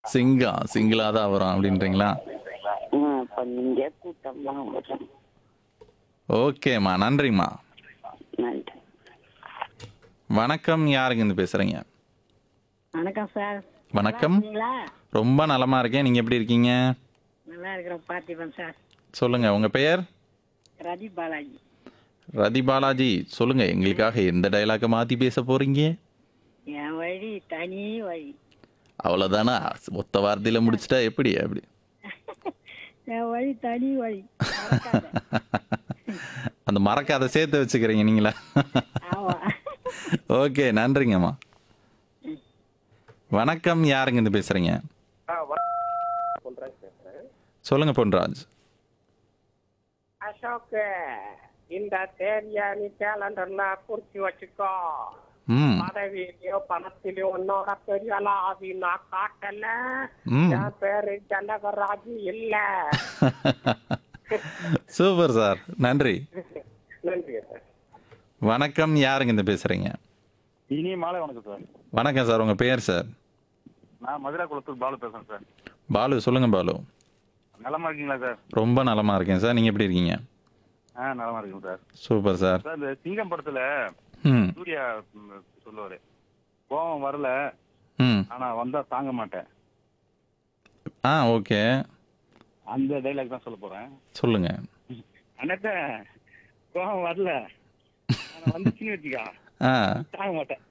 சிங்கம் சிங்கிளா தான் வரும் அப்படின்றீங்களா ம், அப்ப நீங்க கூட்டம்லாம் வரும் ஓகேம்மா நன்றிம்மா நன்றி வணக்கம் யாருங்க இருந்து பேசுறீங்க வணக்கம் சார் வணக்கம் இருக்கீங்களா ரொம்ப நலமா இருக்கேன் நீங்க எப்படி இருக்கீங்க நல்லா இருக்கிறோம் பார்த்திபன் சார் சொல்லுங்க உங்க பெயர் ரதி பாலாஜி ரதி பாலாஜி சொல்லுங்க எங்களுக்காக எந்த டைலாக மாத்தி பேச போறீங்க என் வழி தனி வழி அவ்வளவுதானா மொத்த வார்த்தையில முடிச்சிட்டா எப்படி அப்படி என் வழி தனி வழி மறக்காத. அந்த மறக்காத சேர்த்து வச்சுக்கிறீங்க நீங்களா ஆமா ஓகே நன்றிங்கம்மா வணக்கம் யாருங்க இருந்து பேசுறீங்க சொல்லுங்க பொன்ராஜ் அசோக் இந்த தேதிய நீ கேலண்டர்ல குறிச்சு வச்சுக்கோ ம் பதவியிலயோ பணத்திலயோ உன்னோட பெரிய லாபி நான் காட்டல ம் என் பேரு ஜனகராஜ் இல்ல சூப்பர் சார் நன்றி நன்றி சார் வணக்கம் யாருங்க இருந்து பேசுறீங்க இனிய மாலை வணக்கம் சார் வணக்கம் சார் உங்க பெயர் சார் நான் மதுரா குளத்தூர் பாலு பேசுறேன் சார் பாலு சொல்லுங்க பாலு நலமா இருக்கீங்களா சார் ரொம்ப நலமா இருக்கேன் சார் நீங்க எப்படி இருக்கீங்க ஆ நலமா இருக்கேன் சார் சூப்பர் சார் சார் இந்த சிங்கம் படத்துல ம் சூர்யா ம், சொல்லுவாரு கோவம் வரல ம் ஆனா வந்தா தாங்க மாட்டேன் ஆ ஓகே அந்த டைலாக் தான் சொல்ல போறேன் சொல்லுங்க அண்ணாத்த கோவம் வரல ஆனா வந்துச்சுன்னு வச்சுக்கா ஆ தாங்க மாட்டேன்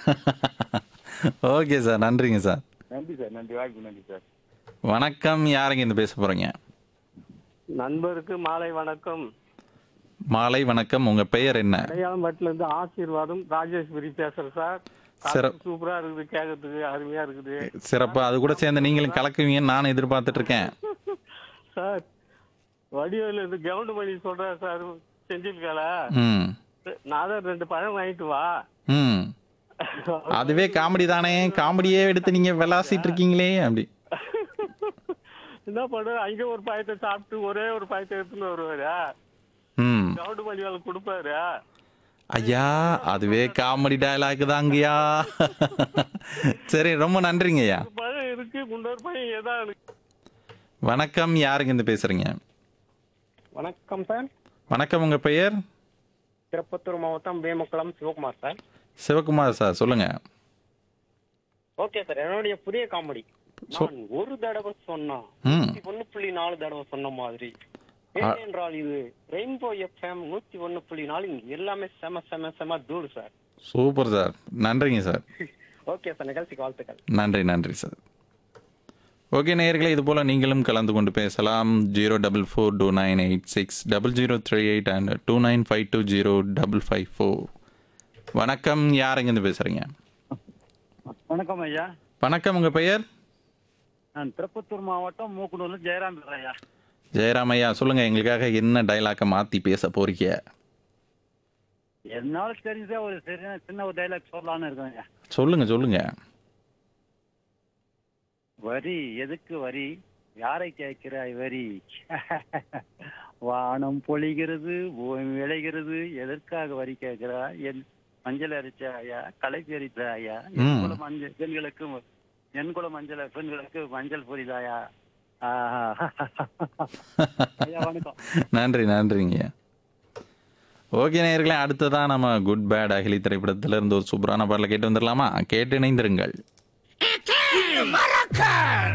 ஓகே சார் நன்றிங்க சார் நன்றி சார் நன்றி வாய்ப்பு நன்றி சார் வணக்கம் யாருங்க இருந்து பேச போறீங்க நண்பருக்கு மாலை வணக்கம் மாலை வணக்கம் உங்க பெயர் என்ன அடையாளம்பட்டில இருந்து ஆசீர்வாதம் ராஜேஸ்வரி பேசுறேன் சார் சிறப் சூப்பரா இருக்குது கேட்கறதுக்கு அருமையா இருக்குது சிறப்பா அது கூட சேர்ந்து நீங்களும் கலக்குவீங்கன்னு நானும் எதிர்பார்த்துட்டு இருக்கேன் சார் வடிவேலு இது கவுண்ட் பண்ணி சொல்றேன் சார் செஞ்சிருக்கால ம் நான் தான் ரெண்டு பழம் வாங்கிட்டு வா ம் அதுவே காமெடி தானே காமெடியே எடுத்து நீங்க விளாசிட்டு இருக்கீங்களே அப்படி என்ன பண்ண அங்க ஒரு பாயத்தை சாப்பிட்டு ஒரே ஒரு பாயத்தை எடுத்துன்னு வருவாரு ம் கவுண்ட் பண்ணி வேலை கொடுப்பாரு ஐயா அதுவே காமெடி டயலாக் தாங்கய்யா சரி ரொம்ப நன்றிங்க ஐயா ஒரு பழம் இருக்கு முன்னொரு பழம் ஏதா இருக்கு வணக்கம் யாருங்க இருந்து பேசுறீங்க வணக்கம் சார் வணக்கம் உங்க பெயர் திருப்பத்தூர் மாவட்டம் வேமக்குளம் சிவகுமார் சார் சிவகுமார் சார் சொல்லுங்க ஓகே சார் என்னுடைய புதிய காமெடி நான் ஒரு தடவை சொன்னா ம் ஒன்னு புள்ளி நாலு தடவை சொன்ன மாதிரி ஆ. ஏனென்றால் இது ரெயின்போ எஃப்எம் நூத்தி ஒன்னு புள்ளி நாலு இங்க எல்லாமே செம செம செம தூள் சார் சூப்பர் சார் நன்றிங்க சார் ஓகே சார் நிகழ்ச்சிக்கு வாழ்த்துக்கள் நன்றி நன்றி சார் ஓகே நேயர்களே இது போல் நீங்களும் கலந்து கொண்டு பேசலாம் zero double four two nine eight six double zero three eight and two nine five two zero double five four வணக்கம் யாருங்கேருந்து பேசுகிறீங்க வணக்கம் ஐயா வணக்கம் உங்கள் பெயர் நான் திருப்பத்தூர் மாவட்டம் மூக்குனூர்ல ஜெயராம் பேசுறேன் ஐயா ஜெயராம் ஐயா சொல்லுங்கள் எங்களுக்காக என்ன டைலாக்கை மாற்றி பேச போறீங்க என்னால தெரிஞ்ச ஒரு சின்ன சின்ன ஒரு டைலாக் சொல்லலாம்னு இருக்கேன் ஐயா சொல்லுங்கள் சொல்லுங்கள் வரி எதுக்கு வரி யாரை கேட்கிறாய் வரி வானம் பொழிகிறது பூமி விளைகிறது எதற்காக வரி கேட்கிறா என் மஞ்சள் அரிச்சாயா களைப்பு அரிச்சாயா என் ம். குல மஞ்சள் பெண்களுக்கு என் குல மஞ்சள் பெண்களுக்கு மஞ்சள் புரிதாயா ஆஹா. ஐயா வணக்கம் நன்றி நன்றிங்க ஓகே நேயர்களே அடுத்ததான் நம்ம குட் பேட் அகிலி திரைப்படத்துல இருந்து ஒரு சூப்பரான பாடலை கேட்டு வந்துடலாமா கேட்டு இணைந்திருங்கள்